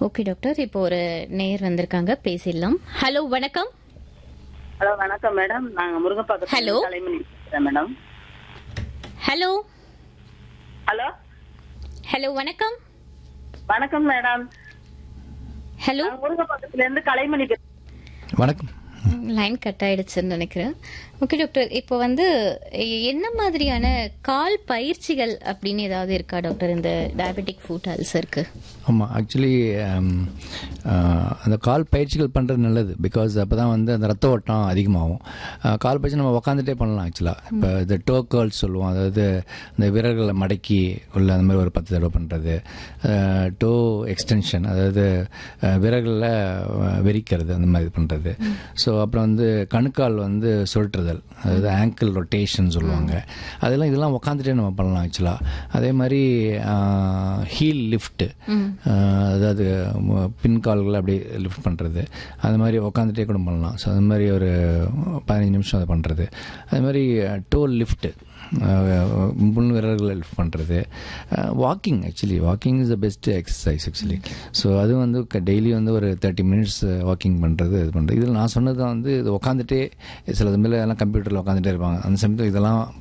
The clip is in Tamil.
ஓகே டாக்டர் இப்போ ஒரு நேயர் வந்திருக்காங்க பேசிடலாம் ஹலோ வணக்கம் ஹலோ வணக்கம் மேடம் நாங்க முருங்கப்பாக்கத்துல Hello. தலைமணி பேசுறேன் மேடம் ஹலோ ஹலோ ஹலோ வணக்கம் வணக்கம் மேடம் ஹலோ நாங்க முருங்கப்பாக்கத்துல இருந்து கலைமணி பேசுறேன் வணக்கம் லைன் கட் ஆயிடுச்சுன்னு நினைக்கிறேன் ஓகே டாக்டர் இப்போ வந்து எ- என்ன மாதிரியான கால் பயிற்சிகள் அப்படின்னு ஏதாவது இருக்கா டாக்டர் இந்த டயபெட்டிக் ஃபுட் அல்சருக்கு ஆமாம் ஆக்சுவலி அந்த கால் பயிற்சிகள் பண்ணுறது நல்லது பிகாஸ் அப்போ தான் வந்து அந்த ரத்த ஓட்டம் அதிகமாகும் அஹ், கால் பயிற்சி நம்ம உக்காந்துட்டே பண்ணலாம் ஆக்சுவலாக இப்போ இந்த டோ கேர்ள்ஸ் சொல்லுவோம் அதாவது இந்த விரல்களை மடக்கி உள்ள அந்த மாதிரி ஒரு பத்து தடவை பண்ணுறது டோ எக்ஸ்டென்ஷன் அதாவது அஹ், விரல்களில் அஹ், விரிக்கிறது அந்த மாதிரி பண்ணுறது ஸோ அப்புறம் வந்து கணுக்கால் வந்து சுழற்றுதல் அதாவது ஆங்கிள் ரொட்டேஷன் சொல்லுவாங்க அதெல்லாம் இதெல்லாம் உக்காந்துட்டே நம்ம பண்ணலாம் ஆக்சுவலாக அதே மாதிரி ஹீல் லிஃப்ட்டு அதாவது ம- பின்கால்களை அப்படியே லிஃப்ட் பண்ணுறது அது மாதிரி உக்காந்துட்டே கூட பண்ணலாம் ஸோ அது மாதிரி ஒரு பதினஞ்சு நிமிஷம் அதை பண்ணுறது அது மாதிரி டோல் லிஃப்ட்டு முன் விரல்களை லிஃப்ட் பண்ணுறது walking actually walking is the best exercise actually so அது வந்து டெய்லி வந்து ஒரு தேர்ட்டி மினிட்ஸ் வாக்கிங் பண்ணுறது இது பண்ணுறது இதில் நான் சொன்னது வந்து இது உட்காந்துட்டே சில சமயத்தில் எல்லாம் கம்ப்யூட்டரில் உட்காந்துட்டே இருப்பாங்க அந்த சமயத்தில் இதெல்லாம்